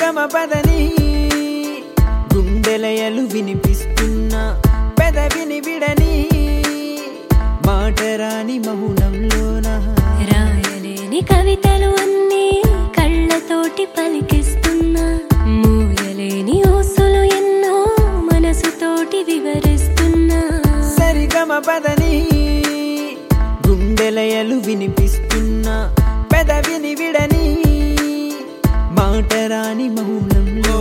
సరిగమ పదని గుండెలయలు వినిపిస్తున్నా పెదవిని విడని మాటరాని మౌనంలోన రాయలేని కవితలు అన్నీ కళ్ళతోటి పలికిస్తున్నా మూయలేని ఓసులు ఎన్నో మనసుతోటి వివరిస్తున్నా సరిగమ పదని గుండెలయలు వినిపిస్తున్నా పెదవిని విడని మాటరాని మౌనంలో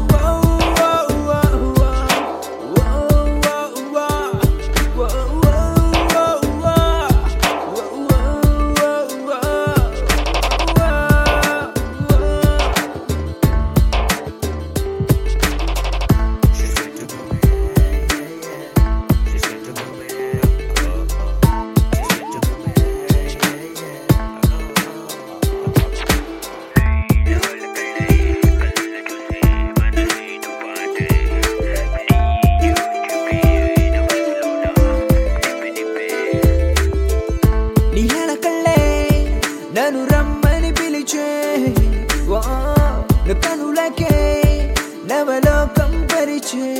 నిహల కళ్ళే నన్ను రమ్మని పిలిచే ఓ, నా కనులకే నవలోకం పరిచే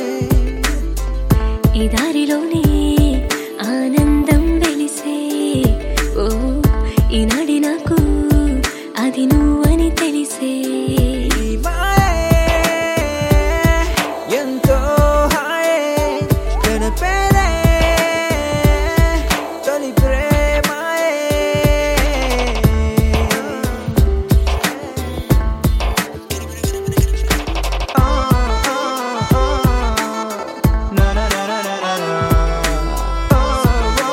ఈ దారిలోనే ఆనందం వెలిసే ఓ ఈనాడి నాకు అది నువ్వని తెలిసే ఈ మాయే ఎంతో హాయే తన పేరే తొలి ప్రేమాయే ఆ, ఆ, ఆ, నా, నా, నా, నా, నా, నా, నా. ఆ, ఆ,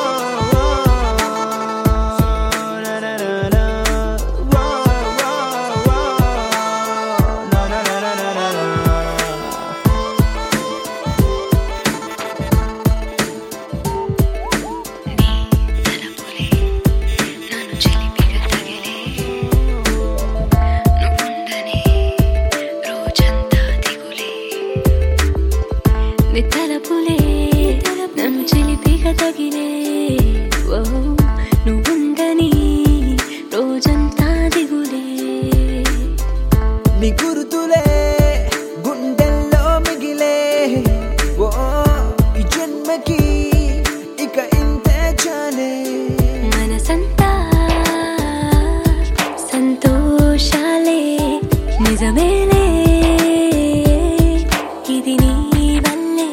ఆ, నా, నా, నా, నా. వా, వా, వా. నా, నా, నా, నా, నా, నా, నా. నిత్తలపులే నన్ను చిలిపిగా తగిలే ఓ నువ్వుందని రోజంతా దిగులే నీ గురుతులే గుండెల్లో మిగిలే ఓ ఈ జన్మకి ఇక ఇంతే చాలే మనసంతా సంతోషాలే నిజమేలే ఇది నీ వల్లే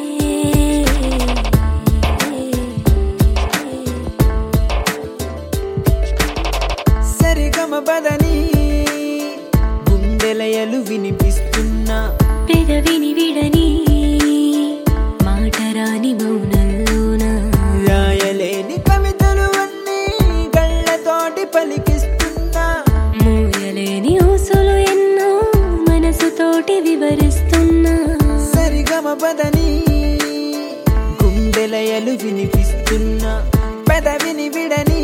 సరిగమ బదని గుండెలయలు వినిపిస్తున్నా పెదవిని విడని మాటరాని మౌనంలోనా రాయలేని కవితలు అన్నీ కళ్ళతోటి పలికిస్తున్నా మూయలేని ఊసులు ఎన్నో మనసుతోటి వివరిస్తున్నా సరిగమ బదని గుండెలయలు వినిపిస్తున్నా పెదవిని విడని